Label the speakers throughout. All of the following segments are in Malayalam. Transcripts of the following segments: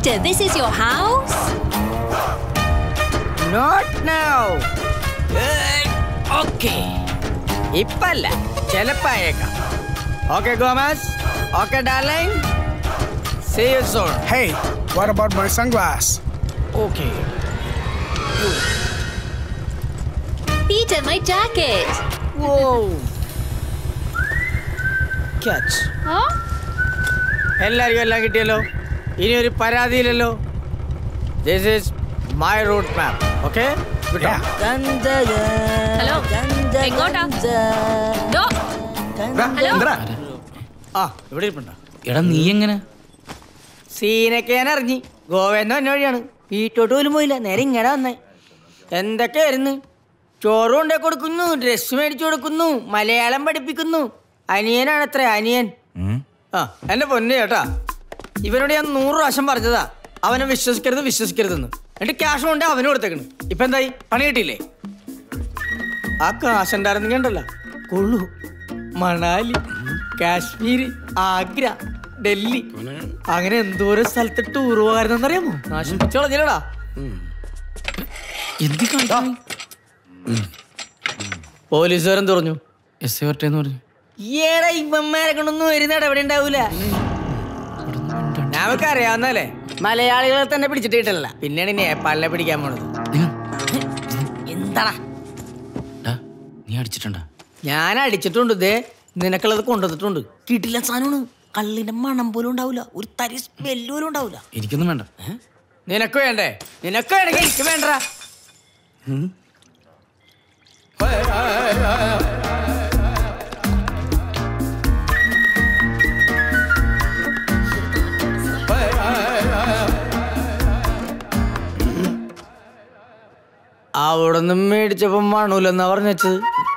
Speaker 1: Peter, this is your house?
Speaker 2: Not now okay ഇപ്പല്ല ചെലപ്പായേക്കാം okay Gomez okay darling see you soon
Speaker 3: Hey, what about my sunglass?
Speaker 2: Okay
Speaker 1: Peter, my jacket.
Speaker 2: Oh catch
Speaker 1: Huh?
Speaker 2: എല്ലാവർക്കും എല്ലാം കിട്ടിയല്ലോ ഇനി ഒരു പരാതിയില്ലല്ലോ this is my route map okay
Speaker 3: Yeah.
Speaker 1: Hello എങ്ങോട്ടാ ഡോ ഹലോ
Speaker 2: ആ ഇവിടെ ഇരിപ്പുണ്ടോ
Speaker 4: എടാ നീ എങ്ങനെ
Speaker 2: സീനൊക്കെ ഞാൻ അറിഞ്ഞ് ഗോവേന്ന് വന്ന വഴിയാണ് വീട്ടോട്ട് പോലും പോയില്ല നേരെ ഇങ്ങനെ വന്നേ എന്തൊക്കെയായിരുന്നു ചോറും കൊണ്ടേ കൊടുക്കുന്നു ഡ്രസ്സ് മേടിച്ചു കൊടുക്കുന്നു മലയാളം പഠിപ്പിക്കുന്നു അനിയനാണ് അത്ര അനിയൻ ആ എന്റെ പൊന്നു ചേട്ടാ ഇവനോട് ഞാൻ നൂറ് പ്രാവശ്യം പറഞ്ഞതാ അവനെ വിശ്വസിക്കരുത് വിശ്വസിക്കരുതെന്ന് എന്നിട്ട് ക്യാഷ് കൊണ്ട് അവന് കൊടുത്തേക്കണ് ഇപ്പൊ എന്തായി പണി കിട്ടിയില്ലേ ആ കാശ് ഉണ്ടായിരുന്നെങ്കിൽ ഉണ്ടല്ലോ കൊള്ളു മണാലി കാശ്മീർ ആഗ്ര ഡൽഹി അങ്ങനെ എന്തോരം സ്ഥലത്ത് ടൂർ പോകാരുന്നറിയാമോ നാശിപ്പിച്ചോളഞ്ഞില്ലടാ
Speaker 4: എന്തി കാണിക്കാൻ
Speaker 2: പോലീസുകാരൻ തുറഞ്ഞു
Speaker 4: എസ് എ വരട്ടെ എന്ന് പറഞ്ഞു
Speaker 2: ഈയിടെ ഇവന്മാരെ കൊണ്ടൊന്നും വരുന്ന എവിടെ ഉണ്ടാവൂല ഞങ്ങൾക്ക് അറിയാവുന്നല്ലേ മലയാളികളെ തന്നെ പിടിച്ചിട്ട് കിട്ടല്ല പിന്നെയാണ് ഈ നേപ്പാളിനെ പിടിക്കാൻ പോണത് എന്താടാ
Speaker 4: ഡാ, നീ അടിച്ചിട്ടുണ്ടാ
Speaker 2: ഞാൻ അടിച്ചിട്ടുണ്ട് ഇതേ നിനക്കുള്ളത് കൊണ്ടുവന്നിട്ടുണ്ട് കിട്ടില്ല സാധനമാണ് കള്ളിന്റെ മണം പോലും ഉണ്ടാവില്ല ഒരു തരി സ്മെല്ല് പോലും ഉണ്ടാവില്ല
Speaker 4: എനിക്കൊന്നും വേണ്ട
Speaker 2: നിനക്ക് വേണ്ടേ നിനക്ക് വേണമെങ്കിൽ എനിക്ക് വേണ്ടടാ അവിടെ നിന്ന് മേടിച്ചപ്പോ മണൂലെന്നാ പറഞ്ഞത്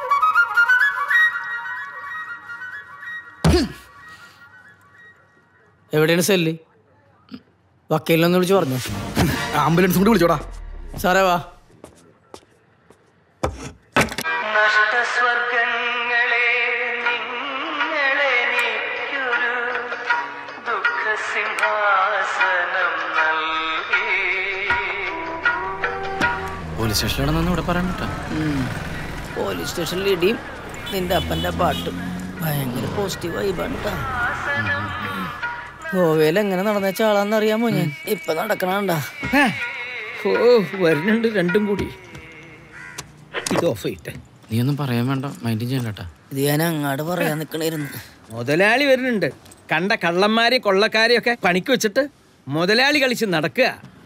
Speaker 2: എവിടെയാണ് സെല്ല് വക്കീലിനൊന്ന് വിളിച്ച് പറഞ്ഞു
Speaker 3: ആംബുലൻസ് കൂടി വിളിച്ചോടാ
Speaker 2: സാറേ വാ
Speaker 5: നഷ്ടസ്വർഗങ്ങളെ നിങ്ങളെനിക്കൊരു ദുഃഖസിംഹാസനം നൽകി
Speaker 4: പോലീസ് സ്റ്റേഷനിലാണെന്നു ഇവിടെ പറയാൻ പറ്റാ
Speaker 2: പോലീസ് സ്റ്റേഷനിൽ ഇടിയും നിന്റെ അപ്പന്റെ പാട്ടും ഭയങ്കര പോസിറ്റീവ് വൈബാണ് കേട്ടോ ഗോവയിൽ എങ്ങനെ നടന്നേച്ച ആളാന്ന് അറിയാമോ ഞാൻ ഇപ്പൊ നടക്കണണ്ട
Speaker 6: ഓ വരുന്നുണ്ട് രണ്ടും കൂടി ഇത് ഓഫ് ചെയ്യട്ടെ
Speaker 4: നീ ഒന്നും പറയാൻ വേണ്ട മൈൻഡ് ചെയ്യണ്ടട്ടാ
Speaker 2: ഇത് ഞാൻ അങ്ങാട് പറയാൻ നിക്കണായിരുന്നു
Speaker 6: മുതലാളി വരുന്നുണ്ട് കണ്ട കള്ളന്മാരെ കൊള്ളക്കാരെയൊക്കെ പണിക്ക് വെച്ചിട്ട് മുതലാളി കളിച്ച് നടക്കുക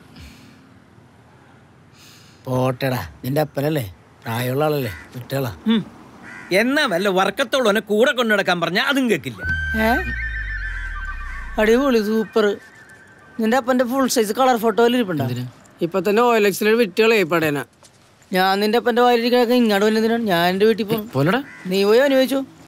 Speaker 2: പോട്ടെടാ നിന്റെ അപ്പനല്ലേ പ്രായമുള്ള ആളല്ലേ വിട്ടേളാ
Speaker 6: ഉം. എന്നാ വല്ല വർക്കത്തോളനെ കൂടെ കൊണ്ടു നടക്കാൻ പറഞ്ഞാ അതും കേക്കില്ല
Speaker 2: ഏ അടിപൊളി സൂപ്പർ നിന്റെ അപ്പന്റെ ഫുൾ സൈസ് കളർ ഫോട്ടോയിൽ ഇരിപ്പുണ്ടോ ഇപ്പൊ തന്നെ ഓയിൽ എക്സിൽ വിറ്റുകളെ പടേന ഞാൻ നിന്റെ അപ്പന്റെ വായിലിരിക്കണൊക്കെ ഇങ്ങോട്ട് വന്നതിനാണ് ഞാൻ എന്റെ വീട്ടിൽ പോകും
Speaker 4: പോലടാ
Speaker 2: നീ പോയി അനുഭവിച്ചു